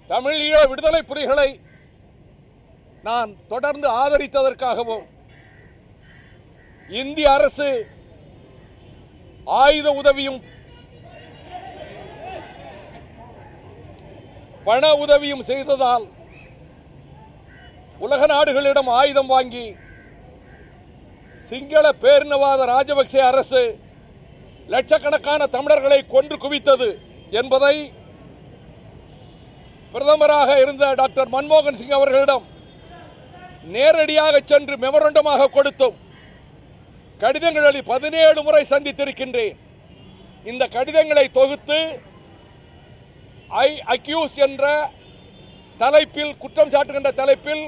தமிழீழ விடுதலை புலிகளை நான் தொடர்ந்து ஆதரித்ததற்காகவும் இந்திய அரசு ஆயுத உதவியும் பண உதவியும் செய்ததால் உலக நாடுகளிடம் ஆயுதம் வாங்கி சிங்கள பேரினவாத ராஜபக்சே அரசு லட்சக்கணக்கான தமிழர்களை கொன்று குவித்தது என்பதை பிரதமராக இருந்த டாக்டர் மன்மோகன் சிங் அவர்களிடம் நேரடியாக சென்று மெமரண்டமாக கொடுத்தோம் கடிதங்களில் பதினேழு முறை சந்தித்திருக்கின்றேன் இந்த கடிதங்களை தொகுத்து ஐ அக்யூஸ் என்ற தலைப்பில் குற்றம் சாட்டுகின்ற தலைப்பில்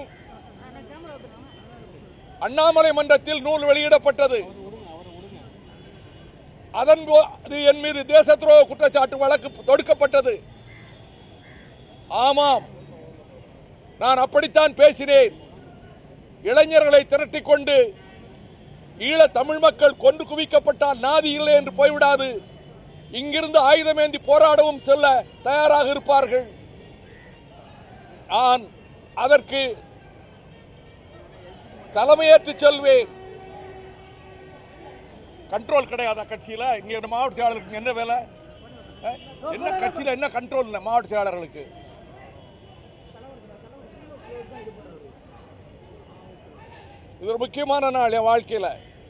அண்ணாமலை மன்றத்தில் நூல் வெளியிடப்பட்டது அதன் போ- அது என் மீது தேச துரோக குற்றச்சாட்டு வழக்கு தொடுக்கப்பட்டது ஆமாம் நான் அப்படித்தான் பேசினேன் இளைஞர்களை திரட்டிக் கொண்டு ஈழ தமிழ் மக்கள் கொன்று குவிக்கப்பட்டால் நாதி இல்லை என்று போய்விடாது இங்கிருந்து ஆயுதமேந்தி போராடவும் செல்ல தயாராக இருப்பார்கள் நான் அதற்கு தலைமையேற்று செல்வேன் கண்ட்ரோல் கிடையாதா கட்சியில இங்க மாவட்ட செயலாளருக்கு என்ன வேலை அஹ்? என்ன கட்சியில என்ன கண்ட்ரோல் இல்லை மாவட்ட செயலாளர்களுக்கு இது ஒரு முக்கியமான நாள் என் வாழ்க்கையில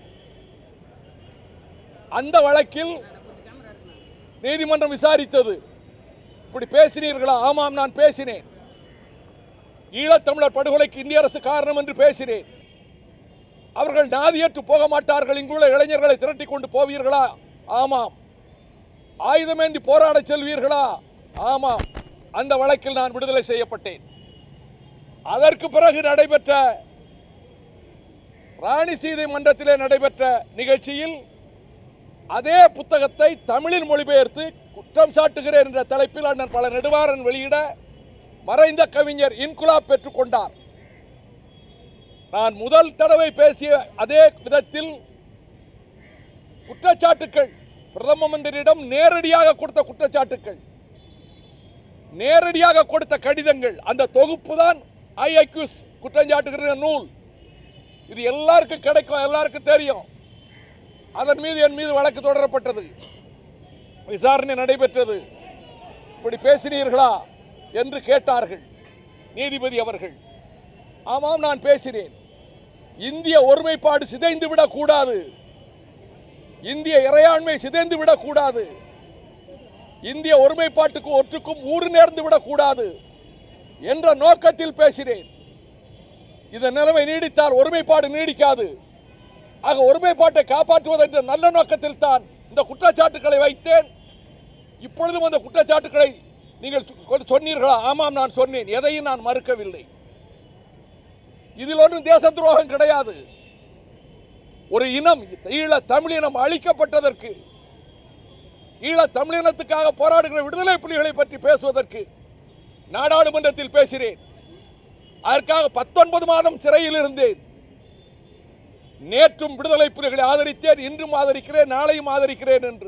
அந்த வழக்கில் நீதிமன்றம் விசாரித்தது இப்படி பேசினீர்களா ஆமாம் நான் பேசினேன் ஈழத்தமிழர் படுகொலைக்கு இந்திய அரசு காரணம் என்று பேசினேன் அவர்கள் நாதியற்று போக மாட்டார்கள் இங்குள்ள இளைஞர்களை திரட்டிக் கொண்டு போவீர்களா ஆமாம் ஆயுதமேந்தி போராட செல்வீர்களா ஆமாம் அந்த வழக்கில் நான் விடுதலை செய்யப்பட்டேன் அதற்கு பிறகு நடைபெற்ற ராணி சீதை மன்றத்திலே நடைபெற்ற நிகழ்ச்சியில் அதே புத்தகத்தை தமிழில் மொழிபெயர்த்து குற்றம் சாட்டுகிறேன் என்ற தலைப்பில் அண்ணன் பல நெடுவாரன் வெளியிட மறைந்த கவிஞர் இன்குலாப் பெற்றுக்கொண்டார் நான் முதல் தடவை பேசிய அதே விதத்தில் குற்றச்சாட்டுக்கள் பிரதம மந்திரியிடம் நேரடியாக கொடுத்த குற்றச்சாட்டுக்கள் நேரடியாக கொடுத்த கடிதங்கள் அந்த தொகுப்பு தான் ஐ அக்யூஸ் குற்றஞ்சாட்டுகிற நூல் இது எல்லாருக்கும் கிடைக்கும் எல்லாருக்கும் தெரியும் அதன் மீது என் மீது வழக்கு தொடரப்பட்டது விசாரணை நடைபெற்றது இப்படி பேசினீர்களா என்று கேட்டார்கள் நீதிபதி அவர்கள் ஆமாம் நான் பேசினேன் இந்திய ஒருமைப்பாடு சிதைந்து விடக்கூடாது இந்திய இறையாண்மை சிதைந்து விடக்கூடாது இந்திய ஒருமைப்பாட்டுக்கும் ஒற்றுக்கும் ஊறு நேர்ந்து விடக்கூடாது என்ற நோக்கத்தில் பேசினேன் இந்த நிலைமை நீடித்தால் ஒருமைப்பாடு நீடிக்காது ஆக ஒருமைப்பாட்டை காப்பாற்றுவதென்ற நல்ல நோக்கத்தில் தான் இந்த குற்றச்சாட்டுக்களை வைத்தேன் இப்பொழுதும் அந்த குற்றச்சாட்டுக்களை நீங்கள் சொ- சொன்னீர்களா ஆமாம் நான் சொன்னேன் எதையும் நான் மறுக்கவில்லை இதில் ஒன்றும் தேச துரோகம் கிடையாது ஒரு இனம் ஈழ தமிழினம் அழிக்கப்பட்டதற்கு ஈழ தமிழினத்துக்காக போராடுகிற விடுதலை புலிகளை பற்றி பேசுவதற்கு நாடாளுமன்றத்தில் பேசினேன் அதற்காக பத்தொன்பது மாதம் சிறையில் இருந்தேன் நேற்றும் விடுதலை புலிகளை ஆதரித்தேன் இன்றும் ஆதரிக்கிறேன் நாளையும் ஆதரிக்கிறேன் என்று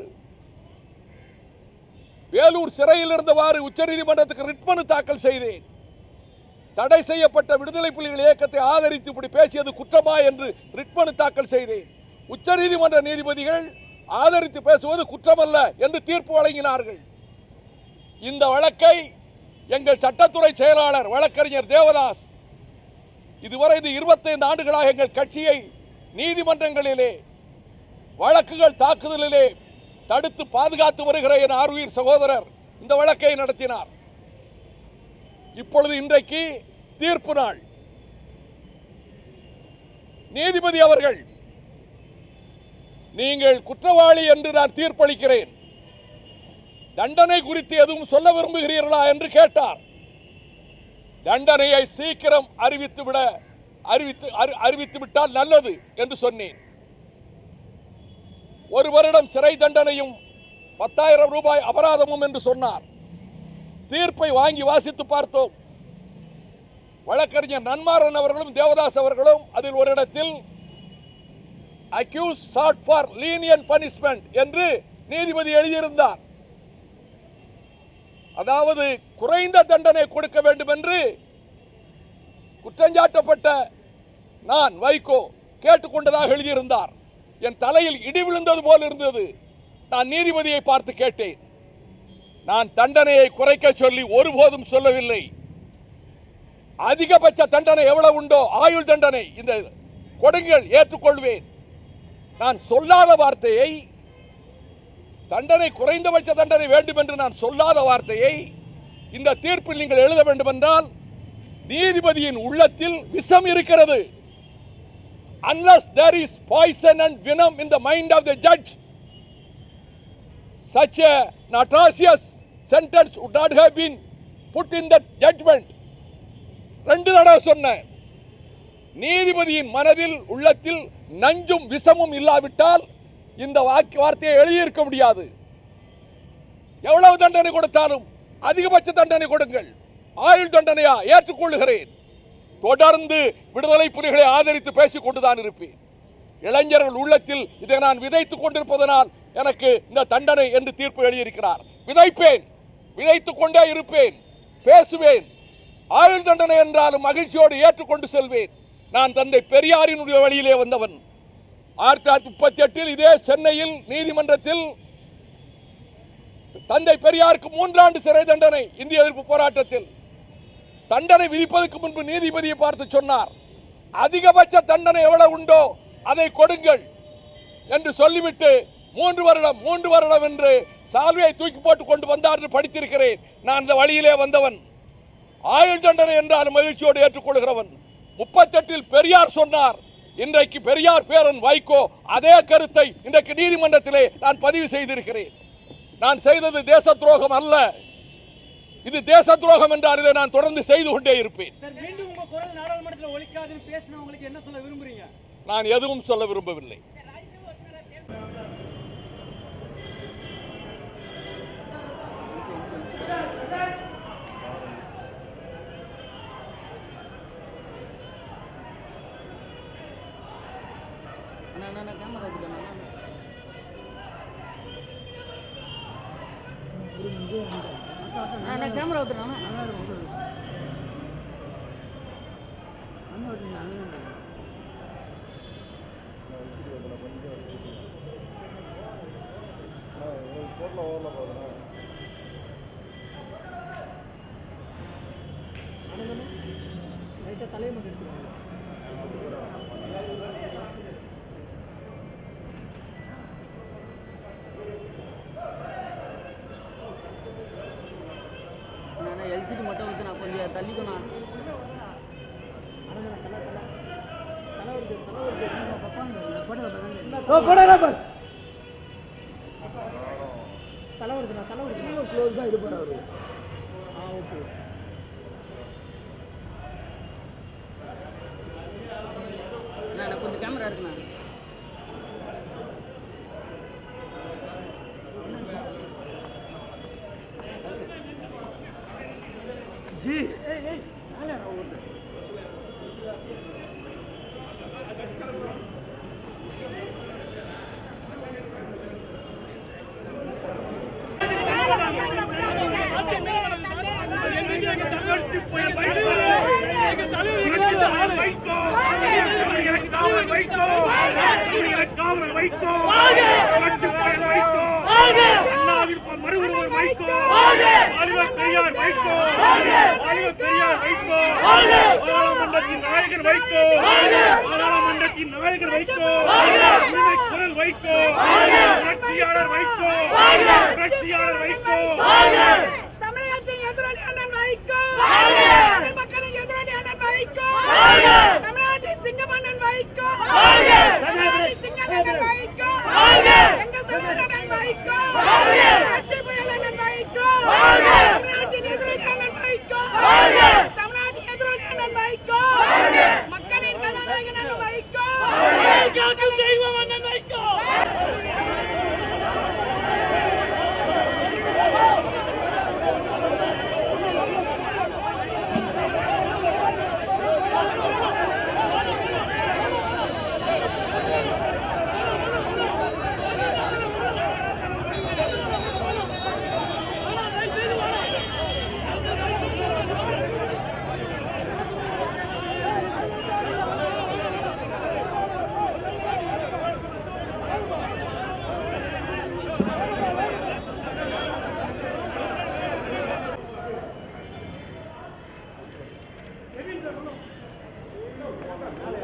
வேலூர் சிறையில் இருந்தவாறு உச்சநீதிமன்றத்துக்கு ரிட் மனு தாக்கல் செய்தேன் தடை செய்யப்பட்ட விடுதலை புலிகள் இயக்கத்தை ஆதரித்து இப்படி பேசியது குற்றமா என்று ரிட் மனு தாக்கல் செய்தேன் உச்சநீதிமன்ற நீதிபதிகள் ஆதரித்து பேசுவது குற்றமல்ல என்று தீர்ப்பு வழங்கினார்கள் இந்த வழக்கை எங்கள் சட்டத்துறை செயலாளர் வழக்கறிஞர் தேவதாஸ் இதுவரை இது 25 ஆண்டுகளாக எங்கள் கட்சியை நீதிமன்றங்களிலே வழக்குகள் தாக்குதலிலே தடுத்து பாதுகாத்து வருகிற என் ஆர்வீர் சகோதரர் இந்த வழக்கை நடத்தினார் இப்பொழுது இன்றைக்கு தீர்ப்பு நாள் நீதிபதி அவர்கள் நீங்கள் குற்றவாளி என்று நான் தீர்ப்பளிக்கிறேன் தண்டனை குறித்து எதுவும் சொல்ல விரும்புகிறீர்களா என்று கேட்டார் தண்டனையை சீக்கிரம் அறிவித்து விட அறிவித்து அறி- அறிவித்து விட்டால் நல்லது என்று சொன்னேன் ஒரு வருடம் சிறை தண்டனையும் பத்தாயிரம் ரூபாய் அபராதமும் என்று சொன்னார் தீர்ப்பை வாங்கி வாசித்து பார்த்தோம் வழக்கறிஞர் நன்மாறன் அவர்களும் தேவதாஸ் அவர்களும் அதில் ஒரு இடத்தில் accused sought for lenient punishment என்று நீதிபதி எழுதியிருந்தார் அதாவது குறைந்த தண்டனை கொடுக்க வேண்டும் என்று குற்றஞ்சாட்டப்பட்ட நான் வைகோ கேட்டுக்கொண்டதாக எழுதியிருந்தார் என் தலையில் இடி விழுந்தது போல் இருந்தது நான் நீதிபதியை பார்த்து கேட்டேன் நான் தண்டனையை குறைக்க சொல்லி ஒருபோதும் சொல்லவில்லை அதிகபட்ச தண்டனை எவ்வளவு உண்டோ ஆயுள் தண்டனை இந்த கொடுங்கள் ஏற்றுக்கொள்வேன் நான் சொல்லாத வார்த்தையை தண்டனை குறைந்தபட்ச தண்டனை வேண்டும் என்று நான் சொல்லாத வார்த்தையை இந்த தீர்ப்பில் நீங்கள் எழுத வேண்டும் என்றால் நீதிபதியின் உள்ளத்தில் விஷம் இருக்கிறது unless there is poison and venom in the mind of the judge such a an atrocious sentence would not have been put in the judgment ரெண்டு தடவை சொன்னேன் நீதிபதியின் மனதில் உள்ளத்தில் நஞ்சும் விஷமும் இல்லாவிட்டால் இந்த வாக்கு வார்த்தையை எழுதியிருக்க முடியாது எவ்வளவு தண்டனை கொடுத்தாலும் அதிகபட்ச தண்டனை கொடுங்கள் ஆயுள் தண்டனையா ஏற்றுக்கொள்ளுகிறேன் தொடர்ந்து விடுதலை புலிகளை ஆதரித்து பேசிக் கொண்டுதான் இருப்பேன் இளைஞர்கள் உள்ளத்தில் இதை நான் விதைத்துக் கொண்டிருப்பதனால் எனக்கு இந்த தண்டனை என்று தீர்ப்பு எழுதியிருக்கிறார் விதைப்பேன் விதைத்துக் கொண்டே இருப்பேன் பேசுவேன் ஆயுள் தண்டனை என்றாலும் மகிழ்ச்சியோடு ஏற்றுக்கொண்டு செல்வேன் நான் தந்தை பெரியாரினுடைய வழியிலே வந்தவன் ஆயிரத்தி தொள்ளாயிரத்தி முப்பத்தி எட்டில் இதே சென்னையில் நீதிமன்றத்தில் தந்தை பெரியாருக்கு மூன்றாண்டு சிறை தண்டனை இந்திய எதிர்ப்பு போராட்டத்தில் தண்டனை விதிப்பதற்கு முன்பு நீதிபதியை பார்த்து சொன்னார் அதிகபட்ச தண்டனை எவ்வளவு உண்டோ அதை கொடுங்கள் என்று சொல்லிவிட்டு மூன்று வருடம் மூன்று வருடம் என்று சால்வையை தூக்கி போட்டு கொண்டு வந்தார் என்று படித்திருக்கிறேன் நான் இந்த வழியிலே வந்தவன் ஆயுள் தண்டனை என்றால் மகிழ்ச்சியோடு ஏற்றுக்கொள்கிறவன் முப்பத்தெட்டில் பெரியார் சொன்னார் இன்றைக்கு பெரியார் பேரன் வைகோ அதே கருத்தை இன்றைக்கு நீதிமன்றத்திலே நான் பதிவு செய்திருக்கிறேன் நான் செய்தது தேச துரோகம் அல்ல இது தேச துரோகம் என்றால் இதை நான் தொடர்ந்து செய்து கொண்டே இருப்பேன் சார் மீண்டும் உங்க குரல் நாடாளுமன்றத்தில் ஒலிக்காதுன்னு பேசினவங்களுக்கு என்ன சொல்ல விரும்புறீங்க நான் எதுவும் சொல்ல விரும்பவில்லை அண்ணா அண்ணா, அண்ணா கேமரா வச்சுக்கண்ணா அண்ணா அண்ணா கேமரா வந்துடுறேன் லைட்டாக தலையை மட்டும் எடுத்துக்கோங்க அண்ணா அண்ணா எல்சிடி மட்டும் வந்து நான் கொஞ்சம் தள்ளிக்கணும் அண்ணா தலை தலை தலை வருது தலை வருது நம்ம பப்பாங்க படம் போட்டோகிராஃபர் தலை வருதுண்ணா தலை வருது க்ளோஸ் தான் இது பண்ண வருது ஆ ஓகே அண்ணா அண்ணா கொஞ்சம் கேமரா இருக்குண்ணா ஜி காவல் வைக்கோ காவல் வைக்கோ வைக்கோ அண்ணாவின் மறு உருவம் வைக்கோ ஆளுவர் பெரியார் வைக்கோ ஆளுவர் பெரியார் வைக்கோ பாராளுமன்றத்தின் நாயகர் வைக்கோ பாராளுமன்றத்தின் நாயகர் வைக்கோ உரிமை குரல் வைக்கோ புரட்சியாளர் வைக்கோ புரட்சியாளர் வைக்கோ தமிழகத்தின் எதிரணி அண்ணன் வைகோ தமிழ் மக்களின் எதிரணி அண்ணன் வைகோ தமிழ்நாட்டின் திங்கமன்னன் வைகோ தமிழ்நாட்டின் திங்கமன்னன் வைகோ எங்கள் தமிழ் அண்ணன் வைகோ கட்சி புயல் அண்ணன் வைகோ தமிழ்நாட்டின் எதிரணி அண்ணன் வைகோ தமிழ்நாட்டின் எதிரணி அண்ணன் வைகோ மக்களின் கதாநாயகன் அண்ணன் வைகோ தெய்வம் அண்ணன் வைகோ வைகோ மேல